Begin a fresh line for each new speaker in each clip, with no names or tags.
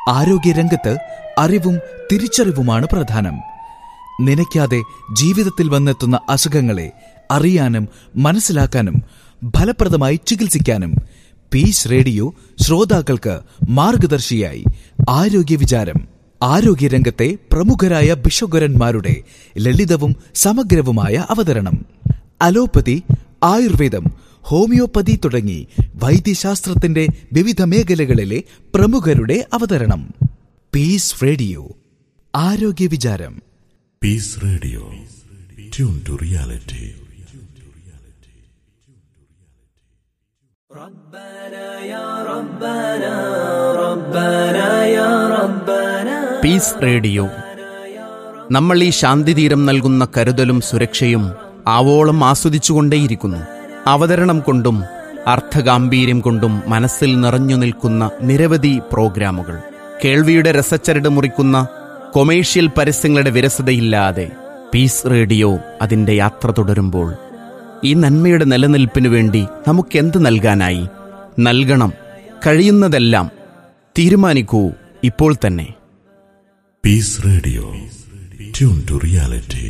ആരോഗ്യരംഗത്ത് അറിവും തിരിച്ചറിവുമാണ് പ്രധാനം നനയ്ക്കാതെ ജീവിതത്തിൽ വന്നെത്തുന്ന അസുഖങ്ങളെ അറിയാനും മനസ്സിലാക്കാനും ഫലപ്രദമായി ചികിത്സിക്കാനും പീസ് റേഡിയോ ശ്രോതാക്കൾക്ക് മാർഗദർശിയായി ആരോഗ്യ വിചാരം ആരോഗ്യരംഗത്തെ പ്രമുഖരായ ബിഷോഗരന്മാരുടെ ലളിതവും സമഗ്രവുമായ അവതരണം അലോപ്പതി ആയുർവേദം ഹോമിയോപ്പതി തുടങ്ങി വൈദ്യശാസ്ത്രത്തിന്റെ വിവിധ മേഖലകളിലെ പ്രമുഖരുടെ അവതരണം പീസ് റേഡിയോ ആരോഗ്യ വിചാരം
peace radio tune to reality
peace radio നമ്മൾ ഈ ശാന്തിതീരം നൽകുന്ന കരുതലും സുരക്ഷയും ആവോളം ആസ്വദിച്ചുകൊണ്ടേയിരിക്കുന്നു അവതരണം കൊണ്ടും അർത്ഥഗാംഭീര്യം കൊണ്ടും മനസ്സിൽ നിറഞ്ഞു നിൽക്കുന്ന നിരവധി പ്രോഗ്രാമുകൾ കേൾവിയുടെ രസച്ചരട് മുറിക്കുന്ന കൊമേഴ്ഷ്യൽ പരസ്യങ്ങളുടെ വിരസതയില്ലാതെ പീസ് റേഡിയോ അതിൻ്റെ യാത്ര തുടരുമ്പോൾ ഈ നന്മയുടെ നിലനിൽപ്പിനു വേണ്ടി നമുക്കെന്ത് നൽകാനായി നൽകണം കഴിയുന്നതെല്ലാം തീരുമാനിക്കൂ ഇപ്പോൾ തന്നെ
peace radio tune to reality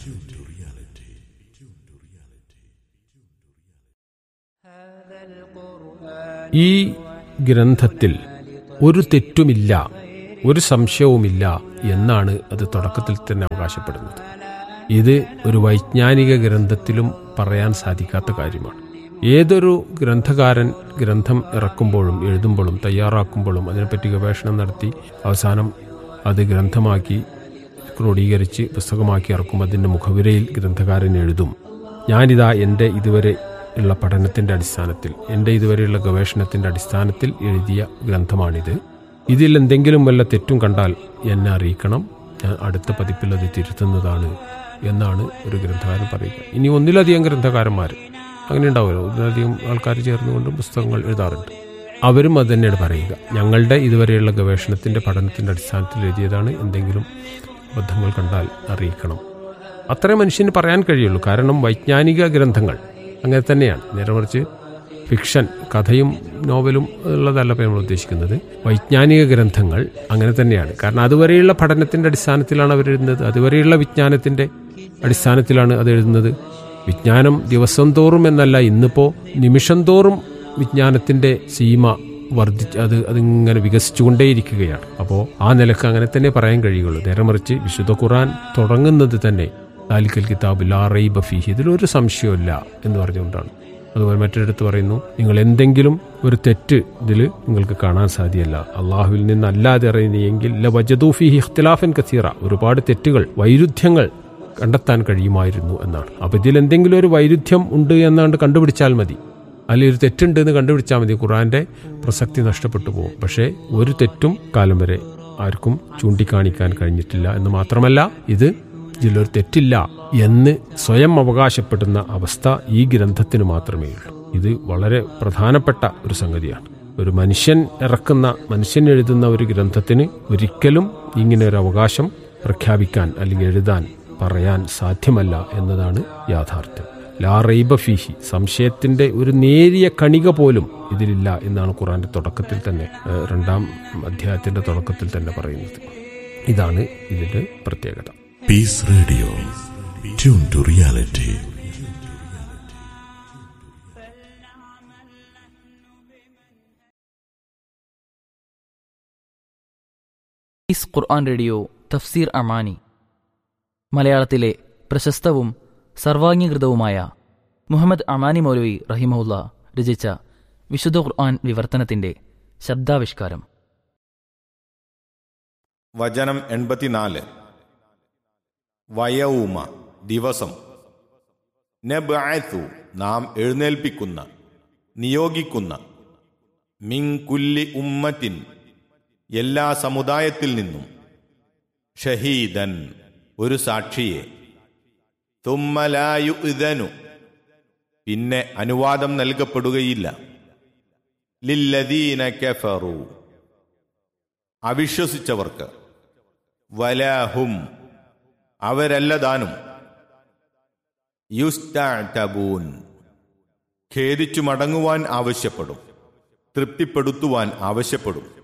ഈ ഗ്രന്ഥത്തിൽ ഒരു തെറ്റുമില്ല ഒരു സംശയവുമില്ല എന്നാണ് അത് തുടക്കത്തിൽ തന്നെ അവകാശപ്പെടുന്നത് ഇത് ഒരു വൈജ്ഞാനിക ഗ്രന്ഥത്തിലും പറയാൻ സാധിക്കാത്ത കാര്യമാണ് ഏതൊരു ഗ്രന്ഥകാരൻ ഗ്രന്ഥം ഇറക്കുമ്പോഴും എഴുതുമ്പോഴും തയ്യാറാക്കുമ്പോഴും അതിനെപ്പറ്റി ഗവേഷണം നടത്തി അവസാനം അത് ഗ്രന്ഥമാക്കി ക്രോഡീകരിച്ച് പുസ്തകമാക്കി ഇറക്കുമ്പോൾ അതിൻ്റെ മുഖവിരയിൽ ഗ്രന്ഥകാരൻ എഴുതും ഞാനിതാ എൻ്റെ ഇതുവരെ ഉള്ള പഠനത്തിൻ്റെ അടിസ്ഥാനത്തിൽ എൻ്റെ ഇതുവരെയുള്ള ഗവേഷണത്തിൻ്റെ അടിസ്ഥാനത്തിൽ എഴുതിയ ഗ്രന്ഥമാണിത് ഇതിൽ എന്തെങ്കിലും വല്ല തെറ്റും കണ്ടാൽ എന്നെ അറിയിക്കണം ഞാൻ അടുത്ത പതിപ്പിൽ അത് തിരുത്തുന്നതാണ് എന്നാണ് ഒരു ഗ്രന്ഥകാരൻ പറയുക ഇനി ഒന്നിലധികം ഗ്രന്ഥകാരന്മാർ അങ്ങനെ ഉണ്ടാവുമല്ലോ ഒന്നിലധികം ആൾക്കാർ ചേർന്നുകൊണ്ട് പുസ്തകങ്ങൾ എഴുതാറുണ്ട് അവരും അത് തന്നെയാണ് പറയുക ഞങ്ങളുടെ ഇതുവരെയുള്ള ഗവേഷണത്തിൻ്റെ പഠനത്തിൻ്റെ അടിസ്ഥാനത്തിൽ എഴുതിയതാണ് എന്തെങ്കിലും അബദ്ധങ്ങൾ കണ്ടാൽ അറിയിക്കണം അത്രേ മനുഷ്യന് പറയാൻ കഴിയുള്ളൂ കാരണം വൈജ്ഞാനിക ഗ്രന്ഥങ്ങൾ അങ്ങനെ തന്നെയാണ് നേരെ മറിച്ച് ഫിക്ഷൻ കഥയും നോവലും ഉള്ളതല്ല ഇപ്പോൾ നമ്മൾ ഉദ്ദേശിക്കുന്നത് വൈജ്ഞാനിക ഗ്രന്ഥങ്ങൾ അങ്ങനെ തന്നെയാണ് കാരണം അതുവരെയുള്ള പഠനത്തിന്റെ അടിസ്ഥാനത്തിലാണ് അവർ എഴുതുന്നത് അതുവരെയുള്ള വിജ്ഞാനത്തിന്റെ അടിസ്ഥാനത്തിലാണ് അത് എഴുതുന്നത് വിജ്ഞാനം ദിവസം തോറും എന്നല്ല ഇന്നിപ്പോ നിമിഷം തോറും വിജ്ഞാനത്തിന്റെ സീമ വർദ്ധിച്ച് അത് അതിങ്ങനെ വികസിച്ചുകൊണ്ടേയിരിക്കുകയാണ് അപ്പോൾ ആ നിലക്ക് അങ്ങനെ തന്നെ പറയാൻ കഴിയുള്ളൂ നേരെ മറിച്ച് വിശുദ്ധ ഖുറാൻ തുടങ്ങുന്നത് തന്നെ താലിക്കൽ കിതാബ് ലാ റൈബ ഫീഹി ഇതിലൊരു സംശയമില്ല എന്ന് പറഞ്ഞുകൊണ്ടാണ് അതുപോലെ മറ്റൊരിടത്ത് പറയുന്നു നിങ്ങൾ എന്തെങ്കിലും ഒരു തെറ്റ് ഇതിൽ നിങ്ങൾക്ക് കാണാൻ സാധ്യമല്ല അള്ളാഹുവിൽ നിന്നല്ലാതെ അറിയുന്നെങ്കിൽ ല വജദൂഫിഹി ഇഖ്തിലാഫൻ കസീറ ഒരുപാട് തെറ്റുകൾ വൈരുദ്ധ്യങ്ങൾ കണ്ടെത്താൻ കഴിയുമായിരുന്നു എന്നാണ് അപ്പൊ ഇതിൽ എന്തെങ്കിലും ഒരു വൈരുദ്ധ്യം ഉണ്ട് എന്നാണ്ട് കണ്ടുപിടിച്ചാൽ മതി അല്ലെങ്കിൽ ഒരു തെറ്റുണ്ട് എന്ന് കണ്ടുപിടിച്ചാൽ മതി ഖുറാന്റെ പ്രസക്തി നഷ്ടപ്പെട്ടു പോകും പക്ഷേ ഒരു തെറ്റും കാലം വരെ ആർക്കും ചൂണ്ടിക്കാണിക്കാൻ കഴിഞ്ഞിട്ടില്ല എന്ന് മാത്രമല്ല ഇത് ഇതിലൊരു തെറ്റില്ല എന്ന് സ്വയം അവകാശപ്പെടുന്ന അവസ്ഥ ഈ ഗ്രന്ഥത്തിന് മാത്രമേ ഉള്ളൂ ഇത് വളരെ പ്രധാനപ്പെട്ട ഒരു സംഗതിയാണ് ഒരു മനുഷ്യൻ ഇറക്കുന്ന മനുഷ്യൻ എഴുതുന്ന ഒരു ഗ്രന്ഥത്തിന് ഒരിക്കലും ഇങ്ങനെ ഒരു അവകാശം പ്രഖ്യാപിക്കാൻ അല്ലെങ്കിൽ എഴുതാൻ പറയാൻ സാധ്യമല്ല എന്നതാണ് യാഥാർത്ഥ്യം ലാ റൈബ ഫീഹി സംശയത്തിന്റെ ഒരു നേരിയ കണിക പോലും ഇതിലില്ല എന്നാണ് ഖുറാന്റെ തുടക്കത്തിൽ തന്നെ ഏഹ്, രണ്ടാം അധ്യായത്തിന്റെ തുടക്കത്തിൽ തന്നെ പറയുന്നത് ഇതാണ് ഇതിന്റെ പ്രത്യേകത
peace radio tune to reality
is ഖുർആൻ റേഡിയോ തഫ്സീർ അമാനി മലയാളത്തിലെ പ്രശസ്തവും സർവാംഗീകൃതവുമായ മുഹമ്മദ് അമാനി മൗലവി റഹിമഹുല്ല രചിച്ച വിശുദ്ധ ഖുർആൻ വിവർത്തനത്തിന്റെ ശബ്ദാവിഷ്കാരം
വചനം എൺപത്തിനാല് വയവുമ ദിവസം നബ്അത്തു നാം എഴുന്നേൽപ്പിക്കുന്ന നിയോഗിക്കുന്ന മിങ്കുല്ലി ഉമ്മത്തിൻ എല്ലാ സമുദായത്തിൽ നിന്നും ഷഹീദൻ ഒരു സാക്ഷിയെ തുമ്മലായു ഇതനു പിന്നെ അനുവാദം നൽകപ്പെടുകയില്ല ലില്ലദീന കഫറു അവിശ്വസിച്ചവർക്ക് വലാഹും അവരല്ലതാനും യുസ്തബൂൻ ഖേദിച്ചു മടങ്ങുവാൻ ആവശ്യപ്പെടും തൃപ്തിപ്പെടുത്തുവാൻ ആവശ്യപ്പെടും